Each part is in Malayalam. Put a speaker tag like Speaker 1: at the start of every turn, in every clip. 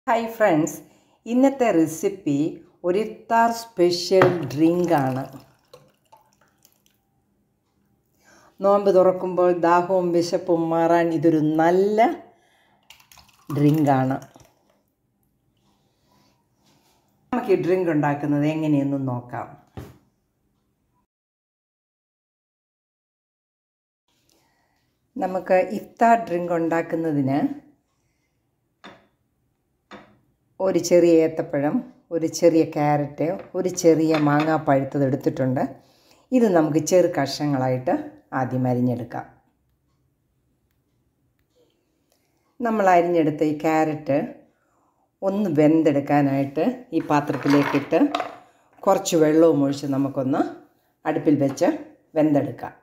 Speaker 1: ഹായ് ഫ്രണ്ട്സ് ഇന്നത്തെ റെസിപ്പി ഒരു ഇഫ്താർ സ്പെഷ്യൽ ഡ്രിങ്കാണ് നോമ്പ് തുറക്കുമ്പോൾ ദാഹവും വിശപ്പും മാറാൻ ഇതൊരു നല്ല ഡ്രിങ്കാണ് നമുക്ക് ഈ ഡ്രിങ്ക് ഉണ്ടാക്കുന്നത് എങ്ങനെയെന്ന് നോക്കാം നമുക്ക് ഇഫ്താർ ഡ്രിങ്ക് ഉണ്ടാക്കുന്നതിന് ഒരു ചെറിയ ഏത്തപ്പഴം ഒരു ചെറിയ ക്യാരറ്റ് ഒരു ചെറിയ മാങ്ങ പഴുത്തത് എടുത്തിട്ടുണ്ട് ഇത് നമുക്ക് ചെറു കഷ്ണങ്ങളായിട്ട് ആദ്യം അരിഞ്ഞെടുക്കാം നമ്മൾ അരിഞ്ഞെടുത്ത ഈ ക്യാരറ്റ് ഒന്ന് വെന്തെടുക്കാനായിട്ട് ഈ പാത്രത്തിലേക്കിട്ട് കുറച്ച് വെള്ളവും ഒഴിച്ച് നമുക്കൊന്ന് അടുപ്പിൽ വെച്ച് വെന്തെടുക്കാം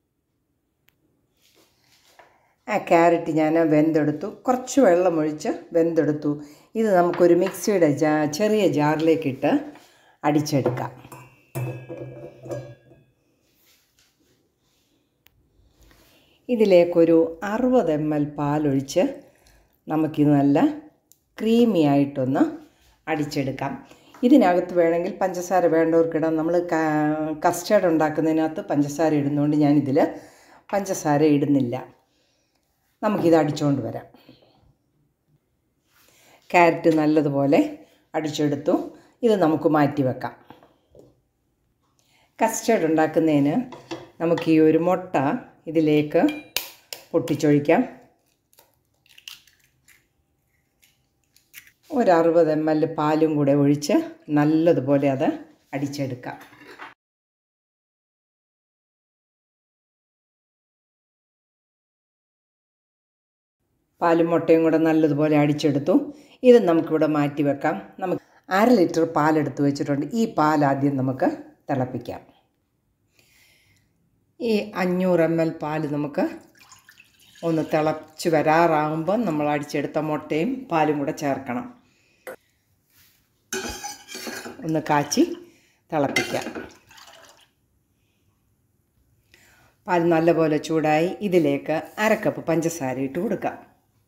Speaker 1: ആ ക്യാരറ്റ് ഞാൻ വെന്തെടുത്തു കുറച്ച് വെള്ളമൊഴിച്ച് വെന്തെടുത്തു ഇത് നമുക്കൊരു മിക്സിയുടെ ജാ ചെറിയ ജാറിലേക്കിട്ട് അടിച്ചെടുക്കാം ഇതിലേക്കൊരു അറുപത് എം എൽ പാലൊഴിച്ച് നമുക്കിത് നല്ല ക്രീമി ആയിട്ടൊന്ന് അടിച്ചെടുക്കാം ഇതിനകത്ത് വേണമെങ്കിൽ പഞ്ചസാര വേണ്ടവർക്കിടാം നമ്മൾ കസ്റ്റേർഡ് ഉണ്ടാക്കുന്നതിനകത്ത് പഞ്ചസാര ഇടുന്നതുകൊണ്ട് ഞാനിതിൽ പഞ്ചസാര ഇടുന്നില്ല നമുക്കിത് അടിച്ചുകൊണ്ട് വരാം ക്യാരറ്റ് നല്ലതുപോലെ അടിച്ചെടുത്തു ഇത് നമുക്ക് മാറ്റി വെക്കാം കസ്റ്റേർഡ് ഉണ്ടാക്കുന്നതിന് നമുക്ക് ഈ ഒരു മുട്ട ഇതിലേക്ക് പൊട്ടിച്ചൊഴിക്കാം ഒരു അറുപത് എം എൽ പാലും കൂടെ ഒഴിച്ച് നല്ലതുപോലെ അത് അടിച്ചെടുക്കാം പാലും മുട്ടയും കൂടെ നല്ലതുപോലെ അടിച്ചെടുത്തു ഇത് നമുക്കിവിടെ മാറ്റി വെക്കാം നമുക്ക് അര ലിറ്റർ പാലെടുത്ത് വെച്ചിട്ടുണ്ട് ഈ പാൽ ആദ്യം നമുക്ക് തിളപ്പിക്കാം ഈ അഞ്ഞൂറ് എം എൽ പാൽ നമുക്ക് ഒന്ന് തിളച്ച് വരാറാകുമ്പോൾ നമ്മൾ അടിച്ചെടുത്ത മുട്ടയും പാലും കൂടെ ചേർക്കണം ഒന്ന് കാച്ചി തിളപ്പിക്കാം പാൽ നല്ലപോലെ ചൂടായി ഇതിലേക്ക് അരക്കപ്പ് പഞ്ചസാര ഇട്ട് കൊടുക്കാം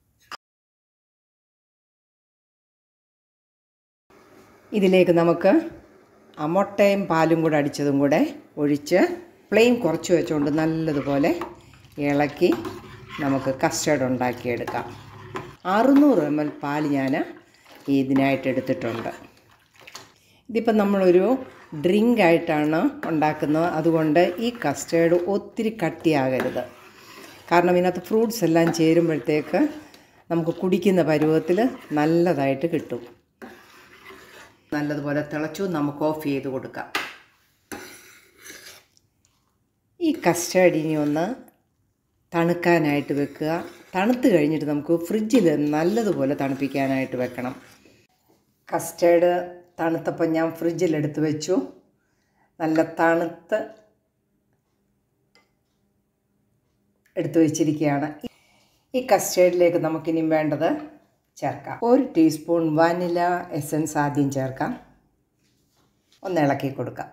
Speaker 1: ഇതിലേക്ക് നമുക്ക് ആ മുട്ടയും പാലും കൂടെ അടിച്ചതും കൂടെ ഒഴിച്ച് ഫ്ലെയിം കുറച്ച് വെച്ചുകൊണ്ട് നല്ലതുപോലെ ഇളക്കി നമുക്ക് കസ്റ്റേർഡ് ഉണ്ടാക്കിയെടുക്കാം അറുന്നൂറ് എം എൽ പാൽ ഞാൻ ഇതിനായിട്ട് എടുത്തിട്ടുണ്ട് ഇതിപ്പം നമ്മളൊരു ഡ്രിങ്ക് ആയിട്ടാണ് ഉണ്ടാക്കുന്നത് അതുകൊണ്ട് ഈ കസ്റ്റേർഡ് ഒത്തിരി കട്ടിയാകരുത് കാരണം ഇതിനകത്ത് ഫ്രൂട്ട്സ് എല്ലാം ചേരുമ്പോഴത്തേക്ക് നമുക്ക് കുടിക്കുന്ന പരുവത്തിൽ നല്ലതായിട്ട് കിട്ടും നല്ലതുപോലെ തിളച്ചു നമുക്ക് ഓഫ് ചെയ്ത് കൊടുക്കാം ഈ കസ്റ്റേർഡ് ഇനി ഒന്ന് തണുക്കാനായിട്ട് വെക്കുക തണുത്ത് കഴിഞ്ഞിട്ട് നമുക്ക് ഫ്രിഡ്ജിൽ നല്ലതുപോലെ തണുപ്പിക്കാനായിട്ട് വെക്കണം കസ്റ്റേർഡ് തണുത്തപ്പോൾ ഞാൻ ഫ്രിഡ്ജിലെടുത്ത് വെച്ചു നല്ല തണുത്ത് എടുത്തു വെച്ചിരിക്കുകയാണ് ഈ കസ്റ്റേർഡിലേക്ക് നമുക്കിനി വേണ്ടത് ചേർക്കാം ഒരു ടീസ്പൂൺ വാനില എസൻസ് ആദ്യം ചേർക്കാം ഒന്ന് ഇളക്കി കൊടുക്കാം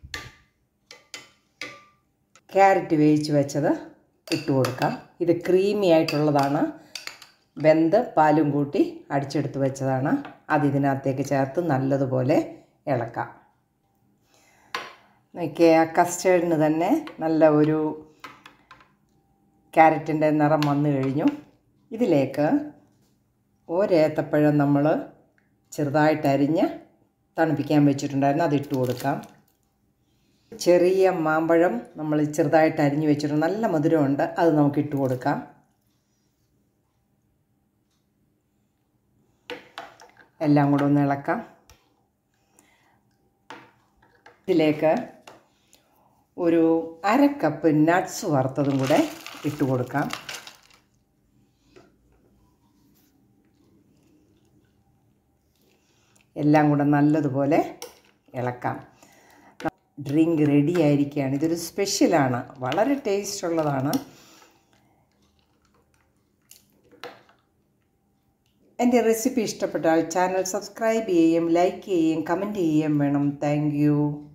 Speaker 1: ക്യാരറ്റ് വേവിച്ച് വെച്ചത് ഇട്ട് കൊടുക്കാം ഇത് ക്രീമി ആയിട്ടുള്ളതാണ് വെന്ത് പാലും കൂട്ടി അടിച്ചെടുത്ത് വെച്ചതാണ് അത് ഇതിനകത്തേക്ക് ചേർത്ത് നല്ലതുപോലെ ഇളക്കാം നോക്കിയ ആ കസ്റ്റേർഡിന് തന്നെ നല്ല ഒരു ക്യാരറ്റിൻ്റെ നിറം വന്നു കഴിഞ്ഞു ഇതിലേക്ക് ഒരേത്തപ്പഴം നമ്മൾ ചെറുതായിട്ട് അരിഞ്ഞ് തണുപ്പിക്കാൻ വെച്ചിട്ടുണ്ടായിരുന്നു അത് ഇട്ട് കൊടുക്കാം ചെറിയ മാമ്പഴം നമ്മൾ ചെറുതായിട്ട് അരിഞ്ഞ് വെച്ചിട്ടുണ്ട് നല്ല മധുരമുണ്ട് അത് നമുക്ക് ഇട്ട് കൊടുക്കാം എല്ലാം കൂടെ ഒന്ന് ഇളക്കാം ഇതിലേക്ക് ഒരു അര കപ്പ് നട്ട്സ് വറുത്തതും കൂടെ ഇട്ട് കൊടുക്കാം എല്ലാം കൂടെ നല്ലതുപോലെ ഇളക്കാം ഡ്രിങ്ക് റെഡി ആയിരിക്കുകയാണ് ഇതൊരു സ്പെഷ്യലാണ് വളരെ ടേസ്റ്റ് ഉള്ളതാണ് എൻ്റെ റെസിപ്പി ഇഷ്ടപ്പെട്ടാൽ ചാനൽ സബ്സ്ക്രൈബ് ചെയ്യുകയും ലൈക്ക് ചെയ്യുകയും കമൻറ്റ് ചെയ്യുകയും വേണം താങ്ക്